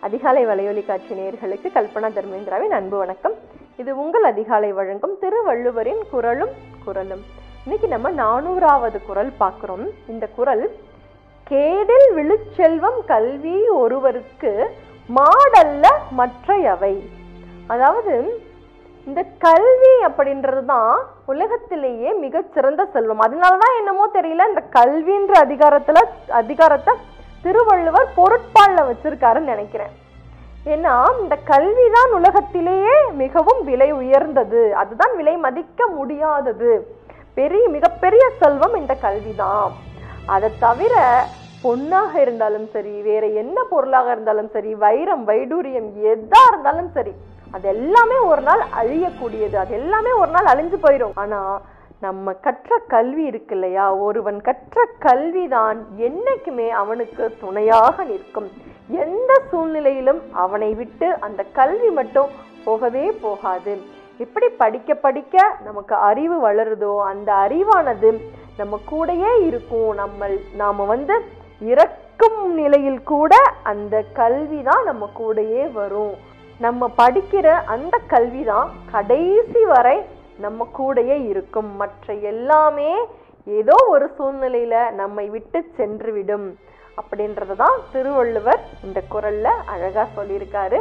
அதிகாலை வலையொலி காட்சி நேயர்களுக்கு கல்பனா தர்மேந்திராவின் அன்பு வணக்கம் இது உங்கள் அதிகாலை வழங்கும் திருவள்ளுவரின் குரலும் குரலும் இன்னைக்கு நம்ம நானூறாவது குரல் பார்க்கிறோம் இந்த குரல் கேடில் விழுச்செல்வம் கல்வி ஒருவருக்கு மாடல்ல மற்றையவை அதாவது இந்த கல்வி அப்படின்றது தான் உலகத்திலேயே மிகச் சிறந்த செல்வம் அதனாலதான் என்னமோ தெரியல இந்த கல்வின்ற அதிகாரத்துல அதிகாரத்தை திருவள்ளுவர் பொருட்பால்ல வச்சிருக்காருன்னு நினைக்கிறேன் ஏன்னா இந்த கல்விதான் உலகத்திலேயே மிகவும் விலை உயர்ந்தது அதுதான் விலை மதிக்க முடியாதது பெரிய மிகப்பெரிய செல்வம் இந்த கல்விதான் அதை தவிர பொண்ணாக இருந்தாலும் சரி வேற என்ன பொருளாக இருந்தாலும் சரி வைரம் வைடூரியம் எதா இருந்தாலும் சரி அது எல்லாமே ஒரு நாள் அழியக்கூடியது அது எல்லாமே ஒரு நாள் அழிஞ்சு போயிடும் ஆனா நம்ம கற்ற கல்வி இருக்கு இல்லையா ஒருவன் கற்ற கல்விதான் என்னைக்குமே அவனுக்கு துணையாக நிற்கும் எந்த சூழ்நிலையிலும் அவனை விட்டு அந்த கல்வி மட்டும் போகவே போகாது எப்படி படிக்க படிக்க நமக்கு அறிவு வளருதோ அந்த அறிவானது நம்ம கூடயே இருக்கும் நம்ம நாம வந்து இறக்கும் நிலையில் கூட அந்த கல்வி தான் நம்ம கூடயே வரும் நம்ம படிக்கிற அந்த கல்வி தான் கடைசி வரை நம்ம கூடயே இருக்கும் மற்ற எல்லாமே ஏதோ ஒரு சூழ்நிலையில நம்மை விட்டு சென்றுவிடும் அப்படின்றத தான் திருவள்ளுவர் இந்த குரல்ல அழகா சொல்லியிருக்காரு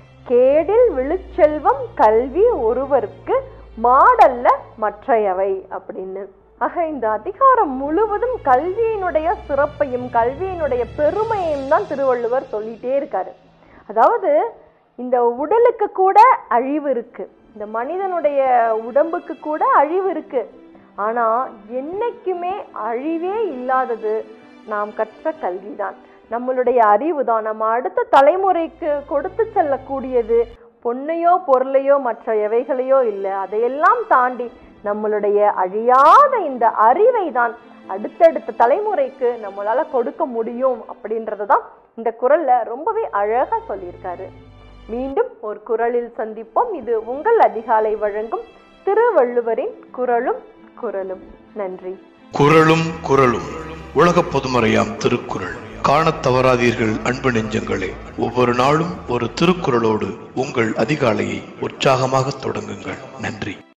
கேடில் விழுச்செல்வம் கல்வி ஒருவருக்கு மாடல்ல மற்றையவை அப்படின்னு ஆக இந்த அதிகாரம் முழுவதும் கல்வியினுடைய சிறப்பையும் கல்வியினுடைய பெருமையையும் தான் திருவள்ளுவர் சொல்லிட்டே இருக்காரு அதாவது இந்த உடலுக்கு கூட அழிவு இருக்கு இந்த மனிதனுடைய உடம்புக்கு கூட அழிவு இருக்கு ஆனா என்னைக்குமே அழிவே இல்லாதது நாம் கற்ற கல்விதான் நம்மளுடைய அறிவு தான் நம்ம அடுத்த தலைமுறைக்கு கொடுத்து செல்லக்கூடியது பொண்ணையோ பொருளையோ மற்ற எவைகளையோ இல்லை அதையெல்லாம் தாண்டி நம்மளுடைய அழியாத இந்த அறிவை தான் அடுத்தடுத்த தலைமுறைக்கு நம்மளால கொடுக்க முடியும் அப்படின்றத தான் இந்த குரல்ல ரொம்பவே அழகா சொல்லியிருக்காரு மீண்டும் ஒரு குரலில் சந்திப்போம் இது உங்கள் அதிகாலை வழங்கும் திருவள்ளுவரின் குரலும் குரலும் நன்றி குரலும் குரலும் உலக பொதுமறையாம் திருக்குறள் காணத் தவறாதீர்கள் அன்பு நெஞ்சங்களே ஒவ்வொரு நாளும் ஒரு திருக்குறளோடு உங்கள் அதிகாலையை உற்சாகமாக தொடங்குங்கள் நன்றி